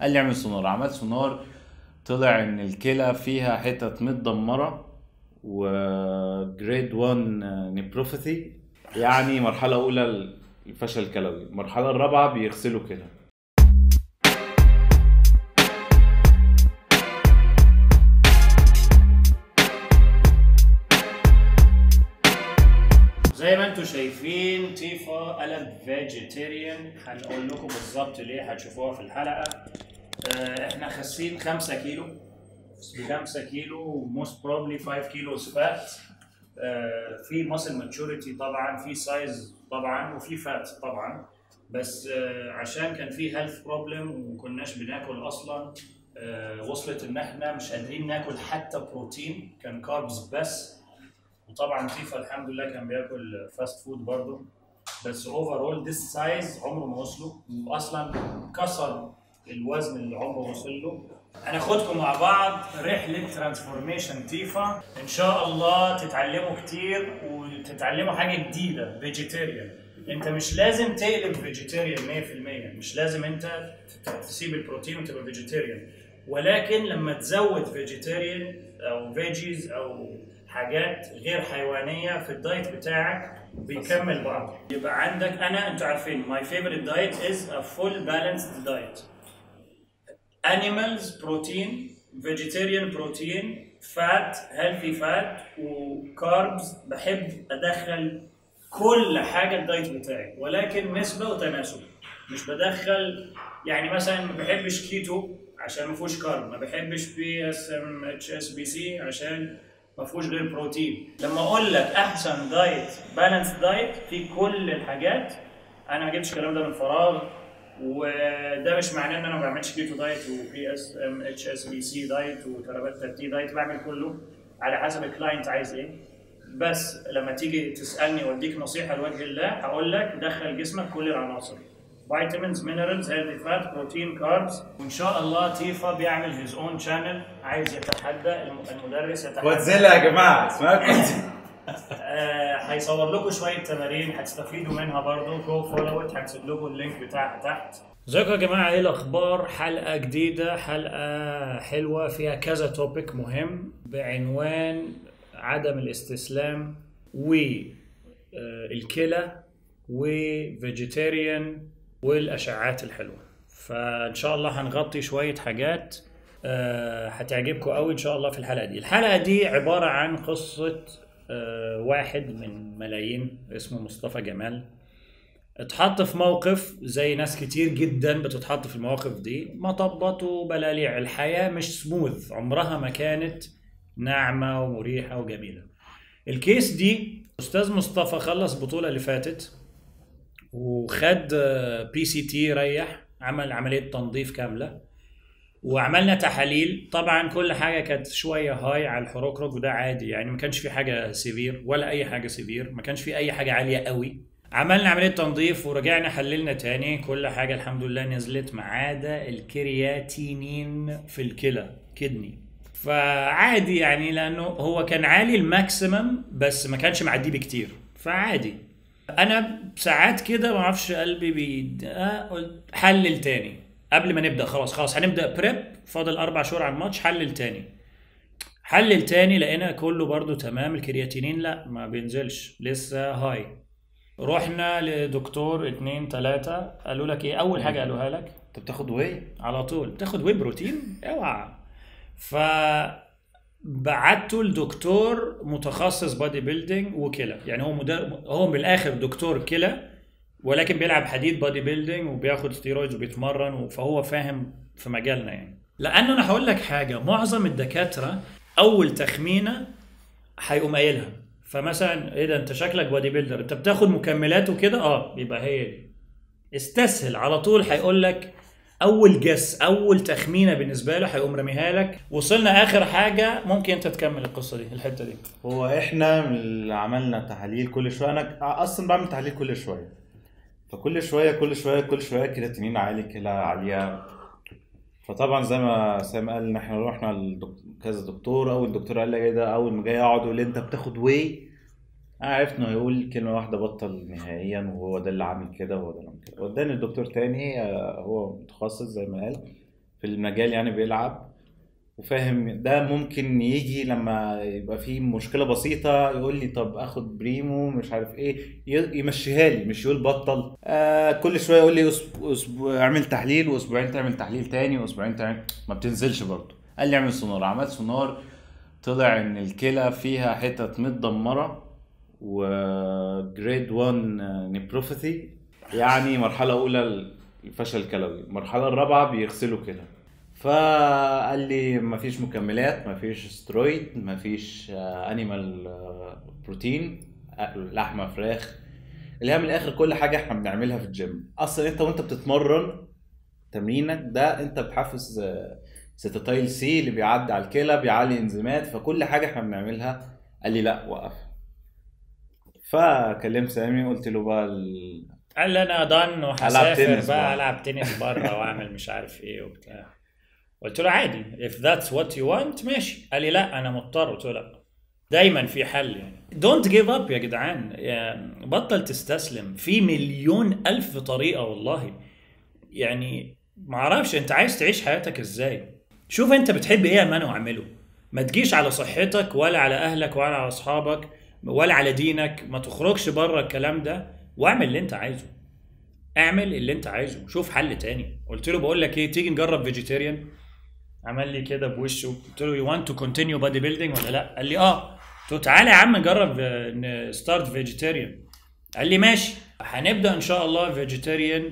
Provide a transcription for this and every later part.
قال لي اعمل سونار عملت سونار طلع ان الكلى فيها حتت متدمره وجريد 1 نيبروفيثي يعني مرحله اولى الفشل الكلوي المرحله الرابعه بيغسلوا كلى زي ما انتم شايفين تيفا قلب فيجيتيريان هنقول لكم بالظبط ليه هتشوفوها في الحلقه آه، احنا خاسين 5 كيلو 5 كيلو موست بروبلي 5 كيلو فات في ماسل ماتشوريتي طبعا في سايز طبعا وفي فات طبعا بس آه، عشان كان في هيلث بروبلم ومكناش بناكل اصلا آه، وصلت ان احنا مش قادرين ناكل حتى بروتين كان كاربز بس وطبعا تيفا الحمد لله كان بياكل فاست فود برضه بس اوفر اول ذس سايز عمره ما وصله واصلا كسر الوزن اللي عمره وصل له هناخدكم مع بعض رحله ترانسفورميشن تيفا ان شاء الله تتعلموا كتير وتتعلموا حاجه جديده فيجيتيريان انت مش لازم تقلب فيجيتيريان 100% مش لازم انت تسيب البروتين وتبقى فيجيتيريان ولكن لما تزود فيجيتيريان او فيجيز او حاجات غير حيوانيه في الدايت بتاعك بيكمل بعض يبقى عندك انا انتوا عارفين my favorite diet is a full balanced diet animals protein vegetarian protein fat healthy fat وكاربز بحب ادخل كل حاجه الدايت بتاعي ولكن نسبه وتناسب مش بدخل يعني مثلا ما بحبش كيتو عشان ما فيهوش كارب ما بحبش بي اس ام اتش اس بي سي عشان ما فيهوش غير بروتين لما اقول لك احسن دايت بالانس دايت في كل الحاجات انا ما جبتش الكلام ده من فراغ وده مش معناه ان انا ما بعملش كيتو دايت وبي اس ام اتش اس بي سي دايت وترابات تي دايت بعمل كله على حسب الكلاينت عايز ايه بس لما تيجي تسالني واديك نصيحه لوجه الله هقول لك دخل جسمك كل العناصر فيتامينز مينرالز هيلثي فات بروتين كاربز وان شاء الله تيفا بيعمل هيز اون شانل عايز يتحدى الم- المدرس يتحدى كوتزيلا يا جماعه اسمها كوتزيلا آه، هيصور لكم شويه تمارين هتستفيدوا منها برضه جو فولو ات هنسيب لكم اللينك بتاعها تحت ازيكم يا جماعه ايه الاخبار حلقه جديده حلقه حلوه فيها كذا توبيك مهم بعنوان عدم الاستسلام والكلى وفيجيتيريان والاشعاعات الحلوه فان شاء الله هنغطي شويه حاجات آه، هتعجبكم قوي ان شاء الله في الحلقه دي الحلقه دي عباره عن قصه آه، واحد من ملايين اسمه مصطفى جمال اتحط في موقف زي ناس كتير جدا بتتحط في المواقف دي مطبات وبلاليع الحياة مش سموث عمرها ما كانت ناعمة ومريحة وجميلة الكيس دي أستاذ مصطفى خلص البطولة اللي فاتت وخد بي سي تي ريح عمل عملية تنظيف كاملة وعملنا تحاليل طبعا كل حاجه كانت شويه هاي على الحروكروك وده عادي يعني ما كانش في حاجه سيفير ولا اي حاجه سيفير ما كانش في اي حاجه عاليه قوي عملنا عمليه تنظيف ورجعنا حللنا تاني كل حاجه الحمد لله نزلت ما عدا الكرياتينين في الكلى كدني فعادي يعني لانه هو كان عالي الماكسيمم بس ما كانش معديه بكتير فعادي انا ساعات كده ما اعرفش قلبي بي آه، قلت حلل تاني قبل ما نبدا خلاص خلاص هنبدا بريب فاضل اربع شهور على الماتش حلل تاني حلل تاني لقينا كله برضو تمام الكرياتينين لا ما بينزلش لسه هاي رحنا لدكتور اتنين تلاتة قالوا لك ايه اول حاجه قالوها لك انت بتاخد واي على طول تاخد واي بروتين اوعى ف بعته لدكتور متخصص بادي بيلدينج وكلى يعني هو مدر... هو من الاخر دكتور كلى ولكن بيلعب حديد بادي بيلدينج وبياخد ستيرويدز وبيتمرن فهو فاهم في مجالنا يعني لانه انا هقول لك حاجه معظم الدكاتره اول تخمينه هيقوم قايلها فمثلا ايه ده انت شكلك بادي بيلدر انت بتاخد مكملات وكده اه يبقى هي دي استسهل على طول هيقول لك اول جس اول تخمينه بالنسبه له هيقوم راميها لك وصلنا اخر حاجه ممكن انت تكمل القصه دي الحته دي هو احنا من اللي عملنا تحاليل كل شويه انا اصلا بعمل تحاليل كل شويه فكل شويه كل شويه كل شويه كرياتينين عالي كلى عاليه فطبعا زي ما سام قال ان احنا رحنا لكذا دكتور اول دكتور قال لي ايه ده اول ما جاي اقعد يقول لي انت بتاخد واي عرفت انه يقول كلمه واحده بطل نهائيا وهو ده اللي عامل كده وهو ده اللي عامل كده وداني الدكتور تاني آه، هو متخصص زي ما قال في في المجال يعني بيلعب وفاهم ده ممكن يجي لما يبقى في مشكله بسيطه يقول لي طب اخد بريمو مش عارف ايه ي- يمشيها لي مش يقول بطل آه كل شويه يقول لي أسبوع أسبوع اعمل تحليل واسبوعين تعمل تحليل تاني واسبوعين تعمل ما بتنزلش برضه قال لي اعمل سونار عملت سونار طلع ان الكلى فيها حتت متدمره وجريد 1 نيبروفيثي يعني مرحله اولى الفشل الكلوي المرحله الرابعه بيغسلوا كلى فقال لي مفيش مكملات مفيش سترويد مفيش انيمال بروتين لحمه فراخ اللي هي من الاخر كل حاجه احنا بنعملها في الجيم اصلا انت وانت بتتمرن تمرينك ده انت بتحفز آه، ستاتايل سي اللي بيعدي على الكلى بيعلي انزيمات فكل حاجه احنا بنعملها قال لي لا وقف فكلمت سامي قلت له بقى ال... قال لي انا دان ألعب وهسافر تنس بقى بقى. العب تنس بره واعمل مش عارف ايه وبتاع قلت له عادي if that's what you want ماشي قال لي لا انا مضطر قلت له لا دايما في حل يعني don't give up يا جدعان يعني بطل تستسلم في مليون الف طريقه والله يعني ما اعرفش انت عايز تعيش حياتك ازاي شوف انت بتحب ايه اما انا واعمله ما تجيش على صحتك ولا على اهلك ولا على اصحابك ولا على دينك ما تخرجش بره الكلام ده واعمل اللي انت عايزه اعمل اللي انت عايزه شوف حل تاني قلت له بقول لك ايه تيجي نجرب فيجيتيريان عمل لي كده بوشه قلت له يو ونت تو كونتينيو بادي بيلدينج ولا لا قال لي اه قلت له تعالى يا عم نجرب ستارت فيجيتيريان قال لي ماشي هنبدا ان شاء الله فيجيتيريان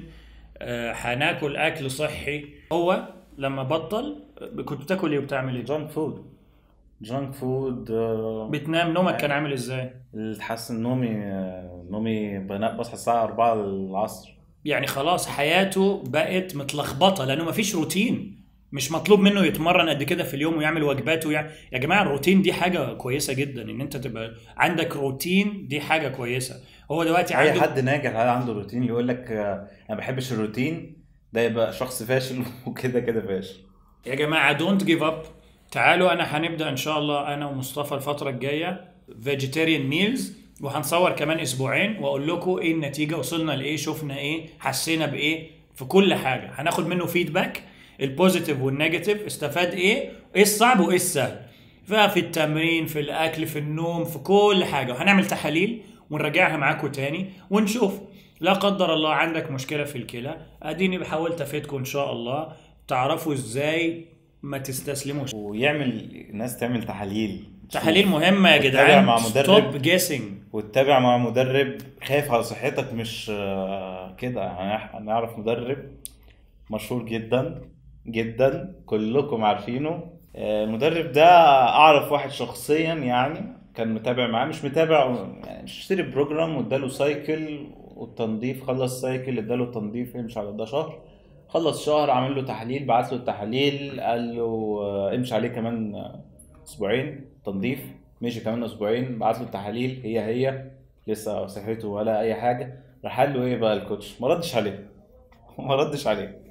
هناكل اكل صحي هو لما بطل آه، كنت بتاكل ايه وبتعمل ايه جانك فود جانك فود آه، بتنام نومك كان عامل ازاي التحسن نومي آه، نومي بنام بصحى الساعه 4 العصر يعني خلاص حياته بقت متلخبطه لانه مفيش روتين مش مطلوب منه يتمرن قد كده في اليوم ويعمل وجبات ويع... يا جماعه الروتين دي حاجه كويسه جدا ان انت تبقى عندك روتين دي حاجه كويسه هو دلوقتي اي عنده حد ناجح عنده روتين يقول لك آه، انا ما بحبش الروتين ده يبقى شخص فاشل وكده كده فاشل يا جماعه دونت جيف اب تعالوا انا هنبدا ان شاء الله انا ومصطفى الفتره الجايه فيجيتيريان ميلز وهنصور كمان اسبوعين واقول لكم ايه النتيجه وصلنا لايه شفنا ايه حسينا بايه في كل حاجه هناخد منه فيدباك البوزيتيف والنيجاتيف استفاد ايه ايه الصعب وايه السهل ففي التمرين في الاكل في النوم في كل حاجه وهنعمل تحاليل ونراجعها معاكم تاني ونشوف لا قدر الله عندك مشكله في الكلى اديني بحاولت افيدكم ان شاء الله تعرفوا ازاي ما تستسلموش ويعمل الناس تعمل تحاليل تحاليل مهمه يا وتتابع جدعان مع مدرب. ستوب جيسنج وتتابع مع مدرب خايف على صحتك مش آه، كده يعني هنعرف مدرب مشهور جدا جدا كلكم عارفينه آه، المدرب ده اعرف واحد شخصيا يعني كان متابع معاه مش متابع يعني اشتري بروجرام واداله سايكل والتنظيف خلص سايكل اداله تنظيف امشي على ده شهر خلص شهر عمل له تحاليل بعت له التحاليل قال له آه، امشي عليه كمان آه، اسبوعين تنظيف مشي كمان اسبوعين بعت له التحاليل هي هي لسه صحته ولا اي حاجه راح قال له ايه بقى الكوتش ما ردش عليه ما ردش عليه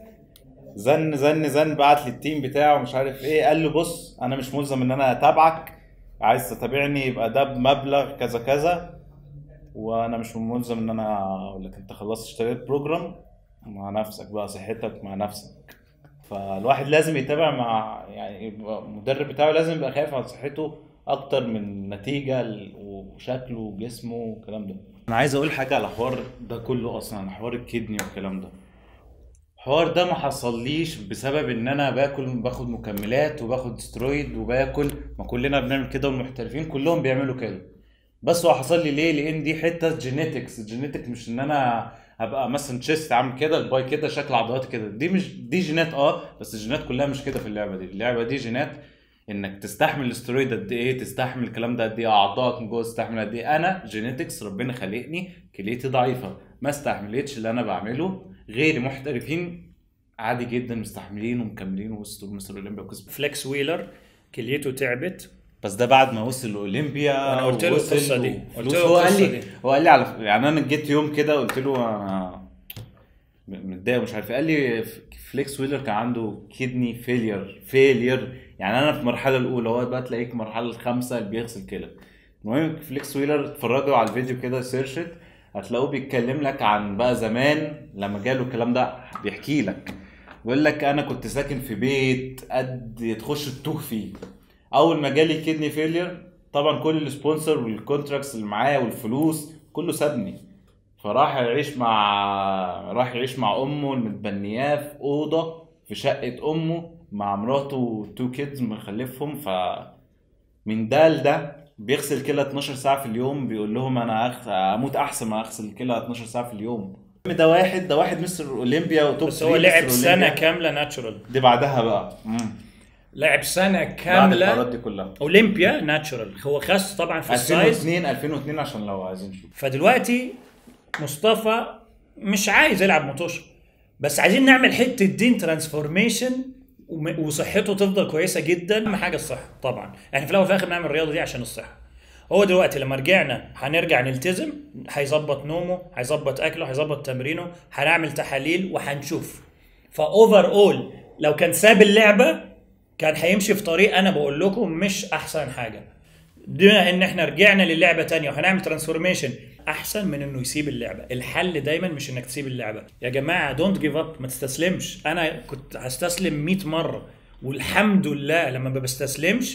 زن زن زن بعت لي التيم بتاعه مش عارف ايه قال له بص انا مش ملزم ان انا اتابعك عايز تتابعني يبقى ده بمبلغ كذا كذا وانا مش ملزم ان انا اقول لك انت خلصت اشتريت بروجرام مع نفسك بقى صحتك مع نفسك فالواحد لازم يتابع مع يعني يبقى المدرب بتاعه لازم يبقى خايف على صحته اكتر من نتيجه ال- وشكله وجسمه والكلام ده انا عايز اقول حاجه على حوار ده كله اصلا حوار الكدني والكلام ده الحوار ده ما حصليش بسبب ان انا باكل باخد مكملات وباخد سترويد وباكل ما كلنا بنعمل كده والمحترفين كلهم بيعملوا كده بس هو حصل لي ليه لان دي حته جينيتكس الجينيتك مش ان انا هبقى مثلا تشيست عامل كده الباي كده شكل عضلات كده دي مش دي جينات اه بس الجينات كلها مش كده في اللعبه دي اللعبه دي جينات انك تستحمل الاسترويد قد ايه تستحمل الكلام ده قد ايه اعضائك من جوه تستحمل قد ايه انا جينيتكس ربنا خلقني كليتي ضعيفه ما استحملتش اللي انا بعمله غير محترفين عادي جدا مستحملين ومكملين ووصلوا مستر اولمبيا وكسبوا فليكس ويلر كليته تعبت بس ده بعد ما وصل الاولمبيا أنا قلت له ووصل القصة دي. وفلوس. قلت له هو قال القصة لي دي. هو قال لي على يعني انا جيت يوم كده قلت له انا م- متضايق ومش عارف إيه. قال لي ف- فليكس ويلر كان عنده كدني فيلير فيلير يعني انا في المرحله الاولى هو بقى تلاقيك المرحله الخامسه اللي بيغسل كلى المهم فليكس ويلر اتفرجوا على الفيديو كده سيرشت هتلاقوه بيتكلم لك عن بقى زمان لما جاله الكلام ده بيحكي لك بيقول لك انا كنت ساكن في بيت قد تخش تتوه فيه اول ما جالي كدني فيلير طبعا كل السبونسر والكونتراكتس اللي معايا والفلوس كله سابني فراح يعيش مع راح يعيش مع امه المتبنياه في اوضه في شقه امه مع مراته وتو كيدز مخلفهم ف من ده لده بيغسل كلى 12 ساعه في اليوم بيقول لهم انا أخ... اموت احسن ما اغسل كلى 12 ساعه في اليوم ده واحد ده واحد مستر اولمبيا وتوب بس هو 3 لعب مستر سنه أولمبيا. كامله ناتشورال دي بعدها بقى مم. لعب سنه بعد كامله الحوارات دي كلها اولمبيا ناتشورال هو خس طبعا في السايز 2002 2002 عشان لو عايزين نشوف فدلوقتي مصطفى مش عايز يلعب موتوشة بس عايزين نعمل حته دين ترانسفورميشن وم- وصحته تفضل كويسه جدا اهم حاجه الصحه طبعا احنا في الاول وفي الاخر بنعمل الرياضه دي عشان الصحه هو دلوقتي لما رجعنا هنرجع نلتزم هيظبط نومه هيظبط اكله هيظبط تمرينه هنعمل تحاليل وهنشوف فاوفر اول لو كان ساب اللعبه كان هيمشي في طريق انا بقول لكم مش احسن حاجه بما ان احنا رجعنا للعبه تانية وهنعمل ترانسفورميشن احسن من انه يسيب اللعبه الحل دايما مش انك تسيب اللعبه يا جماعه دونت جيف اب ما تستسلمش انا كنت هستسلم 100 مره والحمد لله لما ما بستسلمش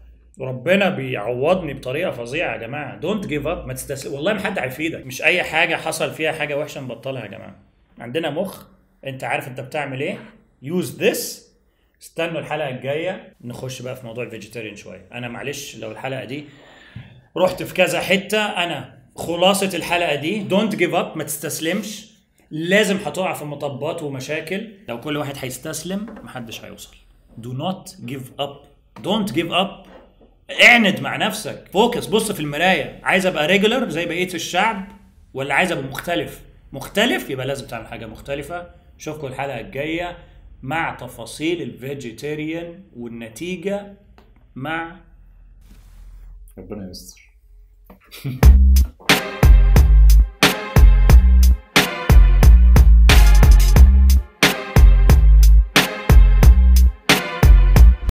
ربنا بيعوضني بطريقه فظيعه يا جماعه دونت جيف اب ما تستسلم والله ما حد هيفيدك مش اي حاجه حصل فيها حاجه وحشه نبطلها يا جماعه عندنا مخ انت عارف انت بتعمل ايه يوز ذس استنوا الحلقه الجايه نخش بقى في موضوع الفيجيتيريان شويه انا معلش لو الحلقه دي رحت في كذا حته انا خلاصه الحلقه دي دونت جيف اب ما تستسلمش لازم هتقع في مطبات ومشاكل لو كل واحد هيستسلم محدش هيوصل do not give up don't give up اعند مع نفسك فوكس بص في المرايه عايز ابقى ريجولر زي بقيه الشعب ولا عايز ابقى مختلف مختلف يبقى لازم تعمل حاجه مختلفه اشوفكم الحلقه الجايه مع تفاصيل الفيجيتيريان والنتيجه مع ربنا يستر